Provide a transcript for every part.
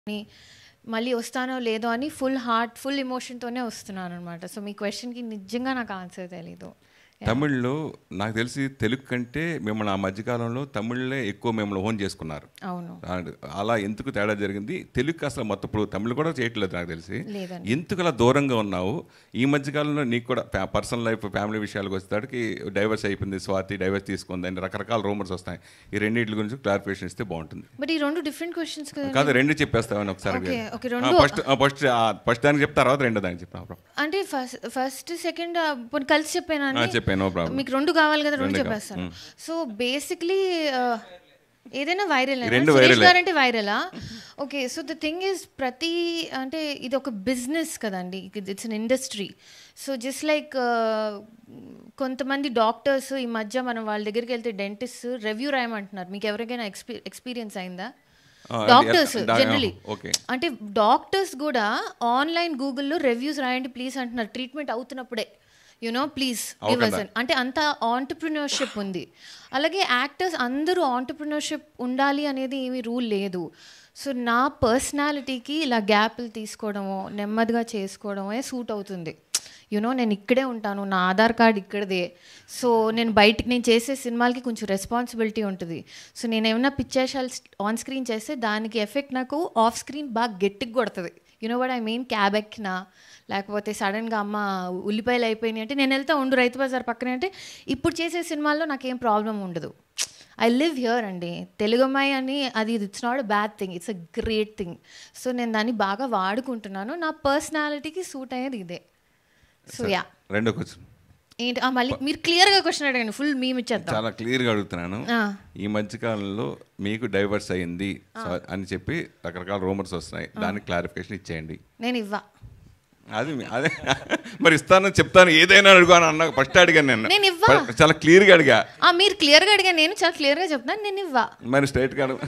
అని మళ్ళీ వస్తానో లేదో అని ఫుల్ హార్ట్ ఫుల్ ఎమోషన్తోనే వస్తున్నాను అనమాట సో మీ క్వశ్చన్కి నిజంగా నాకు ఆన్సర్ తెలీదు తమిళ్లో నాకు తెలిసి తెలుగు కంటే మిమ్మల్ని ఆ మధ్యకాలంలో తమిళ్లే ఎక్కువ మిమ్మల్ని ఓన్ చేసుకున్నారు అవును ఆ- అలా ఎందుకు తేడా జరిగింది తెలుగు అసలు మొత్తం ఇప్పుడు తమిళ్ కూడా చేయట్లేదు నాకు తెలిసి లేదండి. ఎందుకు అలా దూరంగా ఉన్నావు ఈ మధ్యకాలంలో నీకు కూడా పర్సనల్ లైఫ్ ఫ్యామిలీ విషయాలకు వచ్చేసరికి డైవర్స్ అయిపోయింది స్వాతి డైవర్స్ తీసుకుంది అని రకరకాల రూమర్స్ వస్తాయి ఈ రెండింటి గురించి క్లారిఫికేషన్ ఇస్తే బాగుంటుంది బట్ ఈ రెండు డిఫరెంట్ క్వశ్చన్స్ కదా కాదు రెండు చెప్పేస్తామని ఒకసారి Okay, okay, రెండు- ఫస్ట్ ఫస్ట్ ఫస్ట్ దానికి చెప్తా తర్వాత రెండో దానికి చెప్తా అంటే ఫస్ట్ ఫస్ట్ సెకండ్ కలిసి చెప్పాను ఆ, చెప్పాను, no problem. మీకు రెండు కావాలి కదా రెండు రెండు కావాలి. చెప్పేస్తాను సో బేసిక్లీ ఏదైనా వైరల్ రెండు సురేష్ viral ఏ. గారు అంటే వైరలా okay so the thing is ప్రతి అంటే ఇది ఒక బిజినెస్ కదండి it's an industry so just like కొంతమంది డాక్టర్స్ ఈ మధ్య మనం వాళ్ళ దగ్గరికి వెళ్తే డెంటిస్ట్ రివ్యూ రాయమంటున్నారు మీకు ఎవరికైనా ఎక్స్పీ ఎక్స్పీరియన్స్ అయిందా ఆ, అది- డాక్టర్స్ డా- జనరలీ ఓకే. అంటే డాక్టర్స్ కూడా ఆన్లైన్ గూగుల్లో రివ్యూస్ రాయండి ప్లీజ్ అంటున్నారు ట్రీట్మెంట్ అవుతున్నప్పుడే యునో ప్లీజ్ గివ్ అస్ అంటే అంత ఆంటర్ప్రినర్షిప్ ఉంది అలాగే యాక్టర్స్ అందరూ ఆంటర్ప్రినర్షిప్ ఉండాలి అనేది ఏమీ రూల్ లేదు సో నా పర్సనాలిటీకి ఇలా గ్యాప్లు తీసుకోవడమో నెమ్మదిగా చేసుకోవడమే సూట్ అవుతుంది యునో నేను ఇక్కడే ఉంటాను నా ఆధార్ కార్డ్ ఇక్కడదే సో నేను బయటికి నేను చేసే సినిమాలకి కొంచెం రెస్పాన్సిబిలిటీ ఉంటుంది సో నేను ఏమైనా పిక్చర్షాలు ఆన్ స్క్రీన్ చేస్తే దానికి ఎఫెక్ట్ నాకు ఆఫ్ స్క్రీన్ బాగా గట్టిగా కొడుతుంది you know what I mean cab ఎక్కినా లేకపోతే సడన్గా అమ్మ ఉల్లిపాయలు అయిపోయినాయి అంటే నేను వెళ్తా ఉండు రైతు బజార్ పక్కనే అంటే ఇప్పుడు చేసే సినిమాల్లో నాకేం ప్రాబ్లం ఉండదు ఐ లివ్ హియర్ అండి తెలుగు అమ్మాయి అని అది it's not a bad thing it's a great thing so నేను దాన్ని బాగా వాడుకుంటున్నాను నా పర్సనాలిటీకి సూట్ అయ్యేది ఇదే సో యా రెండో క్వశ్చన్ ఏంటి ఆ, మళ్ళీ మీరు క్లియర్గా క్వశ్చన్ అడగండి ఫుల్ మేము ఇచ్చేద్దాం చాలా క్లియర్గా అడుగుతున్నాను ఆ. ఈ మధ్యకాలంలో మీకు డైవర్స్ అయ్యింది సో అని చెప్పి రకరకాల రూమర్స్ వస్తున్నాయి దానికి క్లారిఫికేషన్ ఇచ్చేయండి నేను ఇవ్వా అది మీ- అదే మరి ఇస్తాను చెప్తాను ఏదైనా అడుగుతాను అన్న ఫస్ట్ అడిగాను నేను నేను ఇవ్వా. ఫస్ట్ చాలా క్లియర్గా అడిగా ఆ, మీరు క్లియర్గా అడిగా నేను చాలా క్లియర్గా చెప్తాను నేను ఇవ్వా మరి స్ట్రైట్గా అడుగు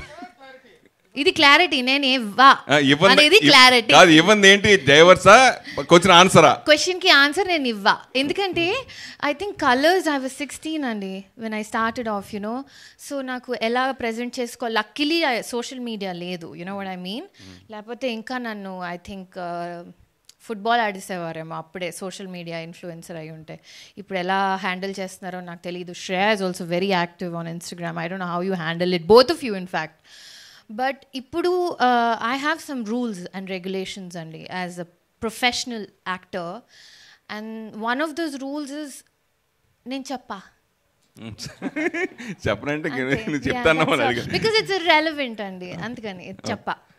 ఇది క్లారిటీ నేను ఇవ్వా ఆ, ఇవ్వంది అనేది ఇవ్- క్లారిటీ కాదు ఇవ్వంది ఏంటి డైవర్సా క్వశ్చన్ ఆన్సరా క్వశ్చన్ కి ఆన్సర్ నేను ఇవ్వా ఎందుకంటే I think colours I was sixteen అండి when I started off you know so నాకు ఎలా ప్రజెంట్ చేసుకో లక్కీలీ సోషల్ మీడియా లేదు యునో వడ్ ఐ మీన్ లేకపోతే ఇంకా నన్ను ఐ థింక్ ఫుట్బాల్ ఆడిసేవారేమో అప్పుడే సోషల్ మీడియా ఇన్ఫ్లుయెన్సర్ అయి ఉంటే ఇప్పుడు ఎలా హ్యాండిల్ చేస్తున్నారో నాకు తెలియదు Shreya is also very active on Instagram I don't know how you handle it both of you in fact but ఇప్పుడు I have some rules and regulations అండి as a professional actor and one of those rules is నేను చెప్పా చెప్పనంటే నువ్వు చెప్తాను because it's relevant అండి అందుకని ఇది చెప్పా